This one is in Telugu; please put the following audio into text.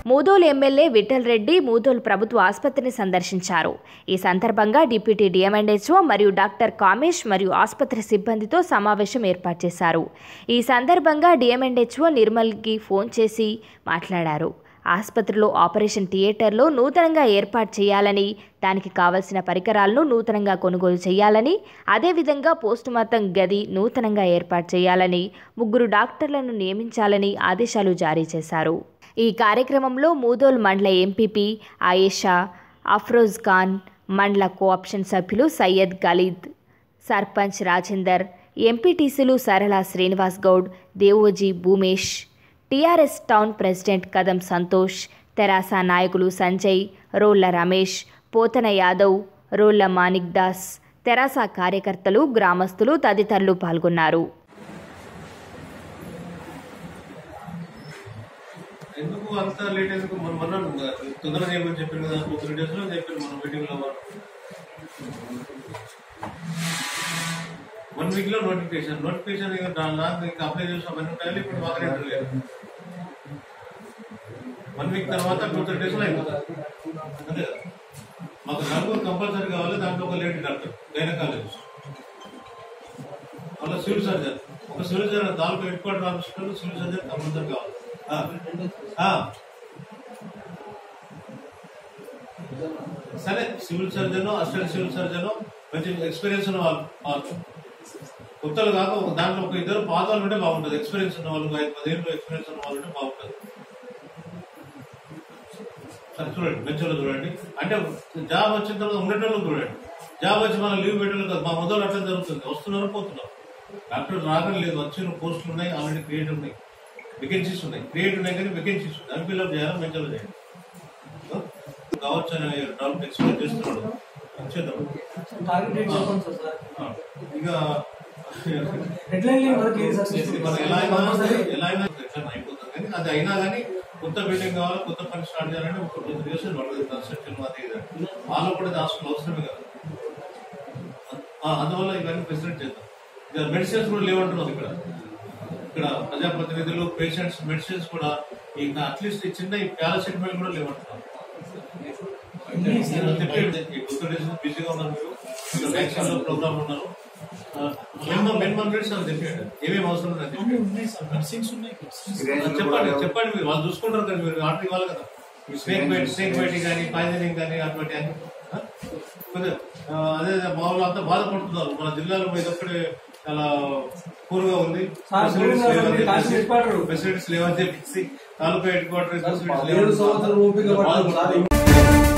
మూదోలు ఎమ్మెల్యే విఠల్ రెడ్డి మూదోలు ప్రభుత్వ ఆసుపత్రిని సందర్శించారు ఈ సందర్భంగా డిప్యూటీ డిఎంఎండ్హెచ్ఓ మరియు డాక్టర్ కామేష్ మరియు ఆసుపత్రి సిబ్బందితో సమావేశం ఏర్పాటు చేశారు ఈ సందర్భంగా డిఎంఎండ్హెచ్ఓ నిర్మల్కి ఫోన్ చేసి మాట్లాడారు ఆసుపత్రిలో ఆపరేషన్ థియేటర్లో నూతనంగా ఏర్పాటు చేయాలని దానికి కావలసిన పరికరాలను నూతనంగా కొనుగోలు చేయాలని అదేవిధంగా పోస్టుమార్టం గది నూతనంగా ఏర్పాటు చేయాలని ముగ్గురు డాక్టర్లను నియమించాలని ఆదేశాలు జారీ చేశారు ఈ కార్యక్రమంలో మూదోల్ మండల ఎంపీపీ ఆయేషా అఫ్రోజ్ ఖాన్ మండల కోఆప్షన్ సభ్యులు సయ్యద్ ఖలీద్ సర్పంచ్ రాజేందర్ ఎంపీటీసీలు Sarala Srinivas Goud Devoji Bhumesh TRS town president Kadam Santosh తెరాస నాయకులు సంజయ్ రోళ్ల రమేష్ పోతన యాదవ్ రోళ్ల మాణిక్ దాస్ తెరాస కార్యకర్తలు గ్రామస్తులు తదితరులు పాల్గొన్నారు ఎందుకు అంత లేట్ ఎందుకు మనం మనం తొందరగా చేయమని చెప్పాను కదా టూ త్రీ డేస్ లో చెప్పాను మనం మీటింగ్ లో వన్ వీక్ లో నోటిఫికేషన్ నోటిఫికేషన్ నాకు ఇంకా అప్లై చేసి అవన్నీ ఉంటాయి ఇప్పుడు బాగా రేట్లు లేదు వన్ వీక్ తర్వాత టూ త్రీ డేస్ లో అయిపోతుంది అంతే కదా మాకు నలుగురు కంపల్సరీ కావాలి దాంట్లో ఒక లేడీ డాక్టర్ గైనకాలజిస్ట్ మళ్ళీ సివిల్ సర్జన్ ఒక సివిల్ సర్జన్ దాంట్లో head quarter hospital civil surgeon compulsory కావాలి ఆ. ఆ. సరే civil surgeon assistant civil surgeon మంచి ఎక్స్పీరియన్స్ ఉన్న వాళ్ళు వాళ్ళు కొత్తలు కాక ఒక దాంట్లో ఒక ఇద్దరు పాత వాళ్ళు ఉంటే బాగుంటుంది ఎక్స్పీరియన్స్ ఉన్న వాళ్ళు ఐదు పదిహేను ఎక్స్పీరియన్స్ ఉన్న వాళ్ళు ఉంటే బాగుంటుంది సరే చూడండి మంచిగా చూడండి అంటే జాబ్ వచ్చిన తర్వాత ఉండేటోళ్ళు చూడండి జాబ్ వచ్చి మనం లీవ్ పెట్టాలి కదా మా మొదలు అట్లా జరుగుతుంది వస్తున్నారు పోతున్నారు డాక్టర్ రావడం లేదు వచ్చిన పోస్టులు ఉన్నాయి ఆల్రెడీ క్రియేట్ ఉన్నాయి వేకెన్సీస్ ఉన్నాయి క్రియేట్ ఉన్నాయి కానీ వేకెన్సీస్ ఉన్నాయి దాన్ని ఫిల్అప్ చేయాలి మంచిగా చేయండి కావచ్చు అని డౌట్ ఎక్స్ప్లెయిన్ చేస్తున్నాడు చేద్దాం టార్గెట్ డేట్ చెప్పండి సార్ సార్ ఆ, ఇక డెడ్లైన్ లేని వరకు ఏది సార్ మనం ఎలా అయినా ఎలా అయినా సెక్షన్ అయిపోతుంది కానీ అది అయినా కానీ కొత్త బిల్డింగ్ కావాలి కొత్త పని స్టార్ట్ చేయాలంటే ఒక టూ త్రీ ఇయర్స్ పడుతుంది కన్స్ట్రక్షన్ అది ఇది అని. వాళ్ళు కూడా ఇది హాస్పిటల్ అవసరమే కదా ఆ, అందువల్ల ఇవన్నీ ఫెసిలిటీ చేద్దాం ఇక మెడిసిన్స్ కూడా లేవంటున్నారు ఇక్కడ ఇక్కడ ప్రజాప్రతినిధులు పేషెంట్స్ మెడిసిన్స్ కూడా ఇంకా అట్లీస్ట్ ఈ చిన్న ఈ పారాసిటమాల్ కూడా లేవంటున్నారు నేను చెప్పేది, ఈ కొత్త డేస్ బిజీగా ఉన్నారు మీరు ఇంకా వ్యాక్సిన్ లో ప్రోగ్రామ్ ఉన్నారు మినిమం మినిమం రేట్స్ అని చెప్పండి ఏమేమి అవసరం ఉందని చెప్పండి ఉన్నాయి సార్ నర్సింగ్స్ ఉన్నాయి చెప్పండి చెప్పండి మీరు వాళ్ళు చూసుకుంటారు కదా మీరు ఆర్డర్ ఇవ్వాలి కదా స్నేక్ బైట్ స్నేక్ బైటింగ్ కానీ పాయిజనింగ్ కానీ అటువంటి అన్ని ఆ? కొద్దిగా, ఆ, అదే మామూలు అంతా బాధపడుతున్నారు మన జిల్లాలో ఇది ఒక్కడే చాలా పూర్గా ఉంది సార్, ఫెసిలిటీస్ పూర్గా లేవని ఉంది, కాశీ చెప్పేసి చెప్పారు. ఫెసిలిటీస్ లేవని చెప్పేసి తాలూకా హెడ్ క్వార్టర్ ఫెసిలిటీస్ పదిహేడు సంవత్సరాలు ఓపిక పట్టాలి సార్. బాధపడుతున్నారు